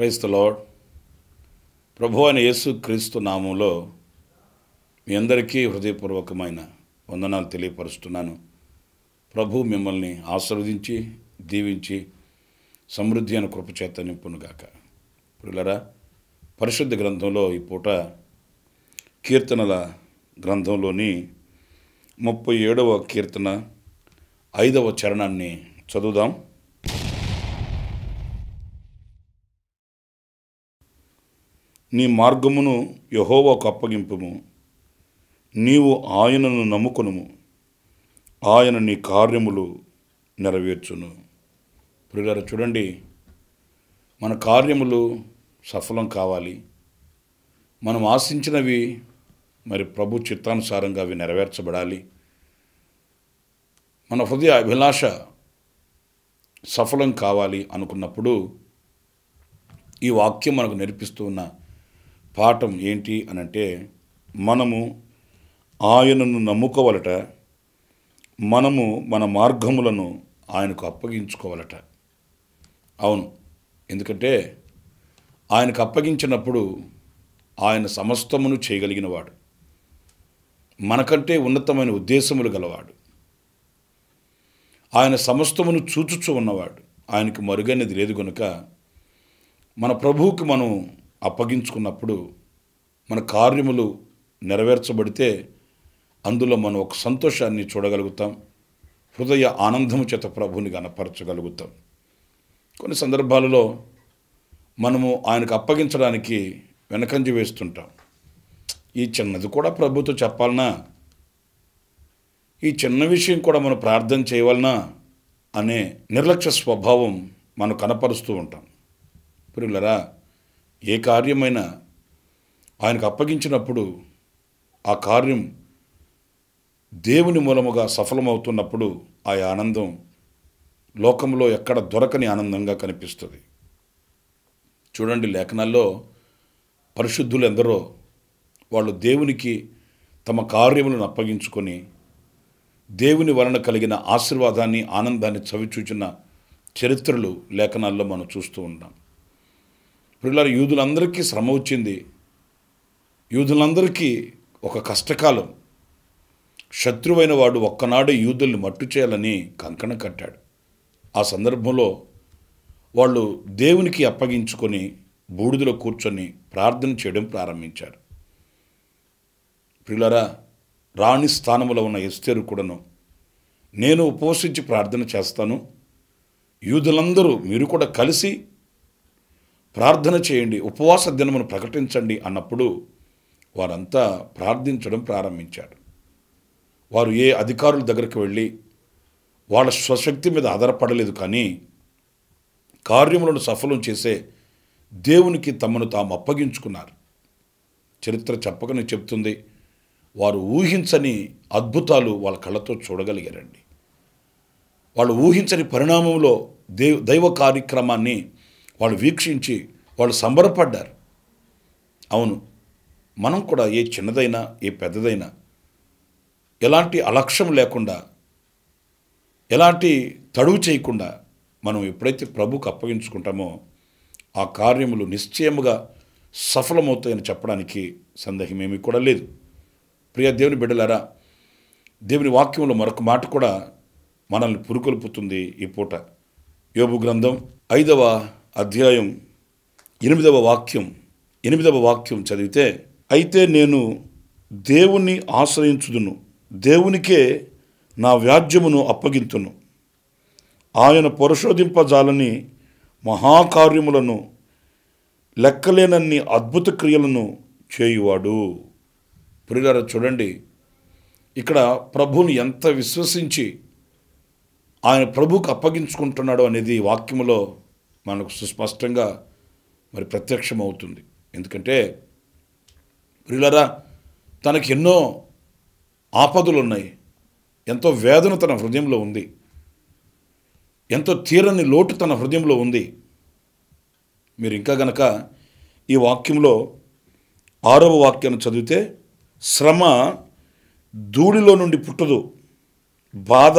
price the lord ప్రభు అయిన యేసు క్రీస్తు నామంలో మీ అందరికీ హృదయపూర్వకమైన వందనాలు తెలియపరుస్తున్నాను ప్రభు మిమ్మల్ని ఆశీర్వదించి దీవించి సమృద్ధి అయిన కృపచేత నింపునుగాక పిల్లరా పరిశుద్ధ గ్రంథంలో ఈ పూట కీర్తనల గ్రంథంలోని ముప్పై ఏడవ కీర్తన ఐదవ చరణాన్ని చదువుదాం నీ మార్గమును యహోవాకు అప్పగింపుము నీవు ఆయనను నమ్ముకొనుము ఆయన నీ కార్యములు నెరవేర్చును ప్రియులారా చూడండి మన కార్యములు సఫలం కావాలి మనం ఆశించినవి మరి ప్రభు చిత్తానుసారంగా అవి నెరవేర్చబడాలి మన హృదయ అభిలాష సఫలం కావాలి అనుకున్నప్పుడు ఈ వాక్యం మనకు నేర్పిస్తూ ఉన్న పాఠం ఏంటి అనంటే మనము ఆయనను నమ్ముకోవలట మనము మన మార్గములను ఆయనకు అప్పగించుకోవాలట అవును ఎందుకంటే ఆయనకు అప్పగించినప్పుడు ఆయన సమస్తమును చేయగలిగినవాడు మనకంటే ఉన్నతమైన ఉద్దేశములు గలవాడు ఆయన సమస్తమును చూచుచూ ఉన్నవాడు ఆయనకు మరుగైనది లేదు కనుక మన ప్రభువుకి మనం అప్పగించుకున్నప్పుడు మన కార్యములు నెరవేర్చబడితే అందులో మనం ఒక సంతోషాన్ని చూడగలుగుతాం హృదయ ఆనందము చేత ప్రభుని గనపరచగలుగుతాం కొన్ని సందర్భాలలో మనము ఆయనకు అప్పగించడానికి వెనకంజ వేస్తుంటాం ఈ చిన్నది కూడా ప్రభుతో చెప్పాలనా ఈ చిన్న విషయం కూడా మనం ప్రార్థన చేయవలనా అనే నిర్లక్ష్య స్వభావం మనం కనపరుస్తూ ఉంటాం ప్రియులరా ఏ కార్యమైనా ఆయనకు అప్పగించినప్పుడు ఆ కార్యం దేవుని మూలముగా సఫలమవుతున్నప్పుడు ఆ ఆనందం లోకంలో ఎక్కడ దొరకని ఆనందంగా కనిపిస్తుంది చూడండి లేఖనాల్లో పరిశుద్ధులు ఎందరో వాళ్ళు దేవునికి తమ కార్యములను అప్పగించుకొని దేవుని వలన కలిగిన ఆశీర్వాదాన్ని ఆనందాన్ని చవిచూచిన చరిత్రలు లేఖనాల్లో మనం చూస్తూ ఉంటాం పిల్లల యూదులందరికీ శ్రమ వచ్చింది యూదులందరికీ ఒక కష్టకాలం శత్రువైన వాడు ఒక్కనాడు యూదుల్ని మట్టు చేయాలని కంకణం కట్టాడు ఆ సందర్భంలో వాళ్ళు దేవునికి అప్పగించుకొని బూడిదలో కూర్చొని ప్రార్థన చేయడం ప్రారంభించారు ప్రియులరా రాణి స్థానములో ఉన్న ఎస్తేరు కూడాను నేను ఉపవసించి ప్రార్థన చేస్తాను యూదులందరూ మీరు కూడా కలిసి ప్రార్థన చేయండి ఉపవాస దినమును ప్రకటించండి అన్నప్పుడు వారంతా ప్రార్థించడం ప్రారంభించారు వారు ఏ అధికారుల దగ్గరికి వెళ్ళి వాళ్ళ స్వశక్తి మీద ఆధారపడలేదు కానీ కార్యములను సఫలం చేసే దేవునికి తమను తాము అప్పగించుకున్నారు చరిత్ర చెప్పకనే చెప్తుంది వారు ఊహించని అద్భుతాలు వాళ్ళ కళ్ళతో చూడగలిగారండి వాళ్ళు ఊహించని పరిణామంలో దేవ్ దైవ కార్యక్రమాన్ని వాళ్ళు వీక్షించి వాళ్ళు సంబరపడ్డారు అవును మనం కూడా ఏ చిన్నదైనా ఏ పెద్దదైనా ఎలాంటి అలక్ష్యం లేకుండా ఎలాంటి తడువు చేయకుండా మనం ఎప్పుడైతే ప్రభుకు అప్పగించుకుంటామో ఆ కార్యములు నిశ్చయముగా సఫలమవుతాయని చెప్పడానికి సందేహమేమీ కూడా లేదు ప్రియ దేవుని బిడ్డలారా దేవుని వాక్యంలో మరొక మాట కూడా మనల్ని పురుకొల్పుతుంది ఈ పూట యోబు గ్రంథం ఐదవ అధ్యాయం ఎనిమిదవ వాక్యం ఎనిమిదవ వాక్యం చదివితే అయితే నేను దేవుణ్ణి ఆశ్రయించుదును దేవునికే నా వ్యాజ్యమును అప్పగింతును ఆయన పరిశోధింపజాలని మహాకార్యములను లెక్కలేనన్ని అద్భుత క్రియలను చేయువాడు పురిగారు చూడండి ఇక్కడ ప్రభుని ఎంత విశ్వసించి ఆయన ప్రభుకు అప్పగించుకుంటున్నాడు అనేది వాక్యములో మనకు సుస్పష్టంగా మరి ప్రత్యక్షమవుతుంది ఎందుకంటే ప్రియులరా తనకి ఎన్నో ఆపదలు ఉన్నాయి ఎంతో వేదన తన హృదయంలో ఉంది ఎంతో తీరని లోటు తన హృదయంలో ఉంది మీరు ఇంకా గనక ఈ వాక్యంలో ఆరవ వాక్యాన్ని చదివితే శ్రమ ధూళిలో నుండి పుట్టదు బాధ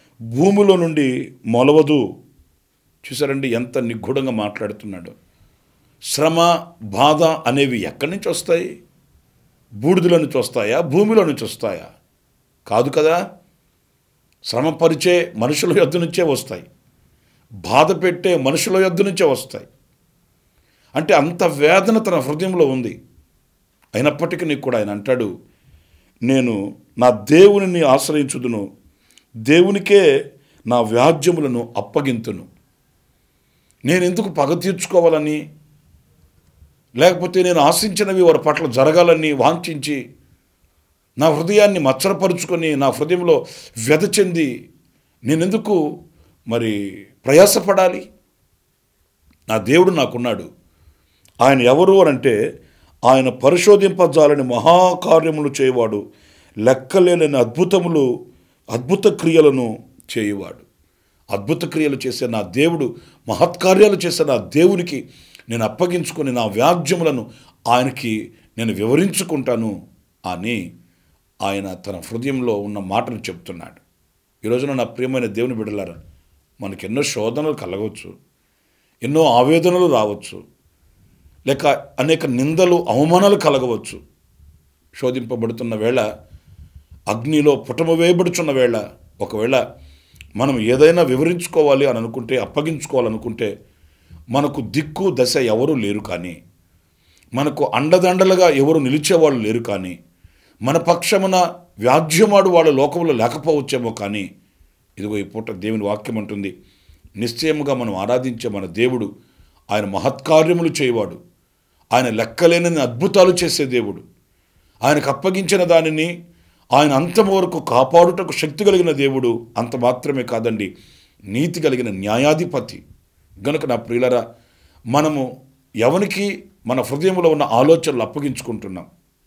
భూమిలో నుండి మొలవదు చూసారండి ఎంత నిగూఢంగా మాట్లాడుతున్నాడు శ్రమ బాధ అనేవి ఎక్కడి నుంచి వస్తాయి బూడిదలో నుంచి వస్తాయా భూమిలో నుంచి వస్తాయా కాదు కదా శ్రమపరిచే మనుషుల యొద్ద నుంచే వస్తాయి బాధ పెట్టే మనుషుల యొద్ద నుంచే వస్తాయి అంటే అంత వేదన తన హృదయంలో ఉంది అయినప్పటికీ నీకు కూడా ఆయన అంటాడు నేను నా దేవునిని ఆశ్రయించుదును దేవునికే నా వ్యాజ్యములను అప్పగింతును నేను ఎందుకు పగ తీర్చుకోవాలని లేకపోతే నేను ఆశించినవి వారి పట్ల జరగాలని వాంఛించి నా హృదయాన్ని మచ్చరపరుచుకొని నా హృదయంలో వ్యధ చెంది నేనెందుకు మరి ప్రయాసపడాలి నా దేవుడు నాకున్నాడు ఆయన ఎవరు అని అంటే ఆయన పరిశోధింపజాలని మహాకార్యములు చేయవాడు లెక్కలేని అద్భుతములు అద్భుత క్రియలను చేయువాడు అద్భుత క్రియలు చేసే నా దేవుడు మహత్కార్యాలు చేసే నా దేవునికి నేను అప్పగించుకొని నా వ్యాజ్యములను ఆయనకి నేను వివరించుకుంటాను అని ఆయన తన హృదయంలో ఉన్న మాటలు చెప్తున్నాడు ఈ రోజున నా ప్రియమైన దేవుని బిడ్డలారా మనకి ఎన్నో శోధనలు కలగవచ్చు ఎన్నో ఆవేదనలు రావచ్చు లేక అనేక నిందలు అవమానాలు కలగవచ్చు శోధింపబడుతున్న వేళ అగ్నిలో పుటమ వేయబడుచున్న వేళ ఒకవేళ మనం ఏదైనా వివరించుకోవాలి అని అనుకుంటే అప్పగించుకోవాలనుకుంటే మనకు దిక్కు దశ ఎవరు లేరు కానీ మనకు అండదండలుగా ఎవరు నిలిచేవాళ్ళు లేరు కానీ మన పక్షమున వ్యాజ్యమాడు వాళ్ళ లోకంలో లేకపోవచ్చేమో కానీ ఇదిగో ఈ పూట దేవుని వాక్యం అంటుంది నిశ్చయముగా మనం ఆరాధించే మన దేవుడు ఆయన మహత్కార్యములు చేయవాడు ఆయన లెక్కలేనని అద్భుతాలు చేసే దేవుడు ఆయనకు అప్పగించిన దానిని ఆయన అంతం వరకు కాపాడుటకు శక్తి కలిగిన దేవుడు అంత మాత్రమే కాదండి నీతి కలిగిన న్యాయాధిపతి గనుక నా ప్రియులరా మనము ఎవనికి మన హృదయంలో ఉన్న ఆలోచనలు అప్పగించుకుంటున్నాం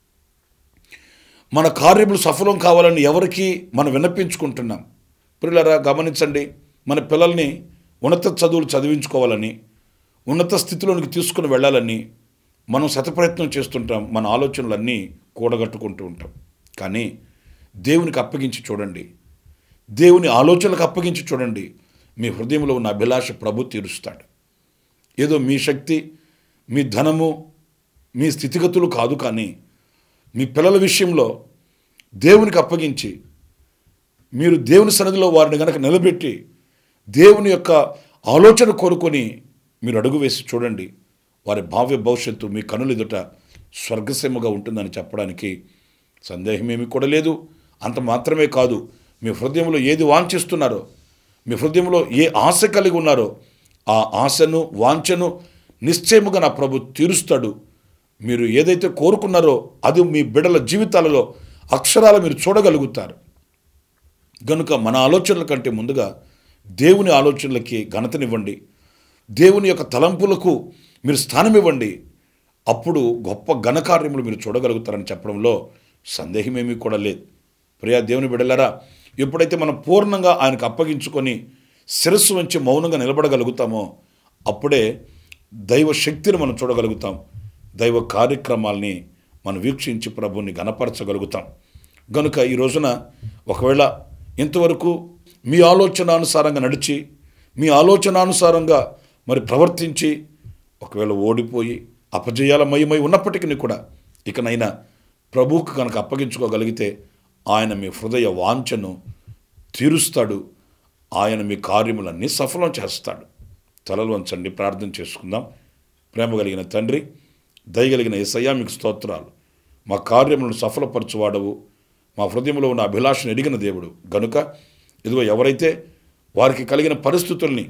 మన కార్యములు సఫలం కావాలని ఎవరికి మనం విన్నపించుకుంటున్నాం ప్రియులరా గమనించండి మన పిల్లల్ని ఉన్నత చదువులు చదివించుకోవాలని ఉన్నత స్థితిలోనికి తీసుకుని వెళ్ళాలని మనం శతప్రయత్నం చేస్తుంటాం మన ఆలోచనలన్నీ కూడగట్టుకుంటూ ఉంటాం కానీ దేవునికి అప్పగించి చూడండి దేవుని ఆలోచనలకు అప్పగించి చూడండి మీ హృదయంలో ఉన్న అభిలాష ప్రభు తీరుస్తాడు ఏదో మీ శక్తి మీ ధనము మీ స్థితిగతులు కాదు కానీ మీ పిల్లల విషయంలో దేవునికి అప్పగించి మీరు దేవుని సన్నిధిలో వారిని గనక నిలబెట్టి దేవుని యొక్క ఆలోచన కోరుకొని మీరు అడుగు వేసి చూడండి వారి భావ్య భవిష్యత్తు మీ కనులు ఎదుట స్వర్గసీమగా ఉంటుందని చెప్పడానికి సందేహమేమీ కూడా లేదు అంత మాత్రమే కాదు మీ హృదయంలో ఏది వాంఛిస్తున్నారో మీ హృదయంలో ఏ ఆశ కలిగి ఉన్నారో ఆ ఆశను వాంఛను నిశ్చయముగా నా ప్రభు తీరుస్తాడు మీరు ఏదైతే కోరుకున్నారో అది మీ బిడ్డల జీవితాలలో అక్షరాలు మీరు చూడగలుగుతారు గనుక మన ఆలోచనల కంటే ముందుగా దేవుని ఆలోచనలకి ఘనతనివ్వండి దేవుని యొక్క తలంపులకు మీరు స్థానం ఇవ్వండి అప్పుడు గొప్ప ఘనకార్యములు మీరు చూడగలుగుతారని చెప్పడంలో సందేహమేమీ కూడా లేదు ప్రియా దేవుని బిడ్డలారా ఎప్పుడైతే మనం పూర్ణంగా ఆయనకు అప్పగించుకొని శిరస్సు వంచి మౌనంగా నిలబడగలుగుతామో అప్పుడే దైవ శక్తిని మనం చూడగలుగుతాం దైవ కార్యక్రమాల్ని మనం వీక్షించి ప్రభుని గణపరచగలుగుతాం గనుక ఈ రోజున ఒకవేళ ఇంతవరకు మీ ఆలోచనానుసారంగా నడిచి మీ ఆలోచనానుసారంగా మరి ప్రవర్తించి ఒకవేళ ఓడిపోయి అపజయాల మయమై ఉన్నప్పటికీ కూడా ఇకనైనా ప్రభువుకు కనుక అప్పగించుకోగలిగితే ఆయన మీ హృదయ వాంఛను తీరుస్తాడు ఆయన మీ కార్యములన్నీ సఫలం చేస్తాడు తలలు వంచండి ప్రార్థన చేసుకుందాం ప్రేమ కలిగిన తండ్రి దయగలిగిన ఏసయ్యా మీకు స్తోత్రాలు మా కార్యములను సఫలపరచువాడవు మా హృదయంలో ఉన్న అభిలాషను ఎరిగిన దేవుడు గనుక ఇదిగో ఎవరైతే వారికి కలిగిన పరిస్థితుల్ని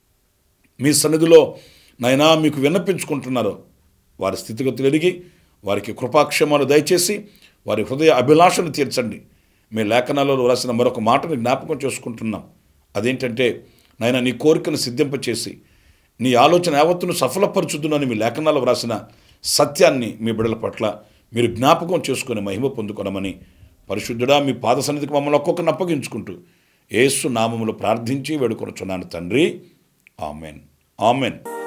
మీ సన్నిధిలో నైనా మీకు విన్నపించుకుంటున్నారో వారి స్థితిగతులు ఎరిగి వారికి కృపాక్షేమాలు దయచేసి వారి హృదయ అభిలాషను తీర్చండి మీ లేఖనాలలో రాసిన మరొక మాటని జ్ఞాపకం చేసుకుంటున్నాం అదేంటంటే నాయన నీ కోరికను సిద్ధింపచేసి నీ ఆలోచన యావత్తును సఫలపరచుదునని మీ లేఖనాలు వ్రాసిన సత్యాన్ని మీ బిడల పట్ల మీరు జ్ఞాపకం చేసుకుని మహిమ పొందుకొనమని పరిశుద్ధుడా మీ పాద సన్నిధికి మమ్మల్ని ఒక్కొక్కరిని అప్పగించుకుంటూ ఏసు నామములు ప్రార్థించి వేడుకొనుచున్నాను తండ్రి ఆమెన్ ఆమెన్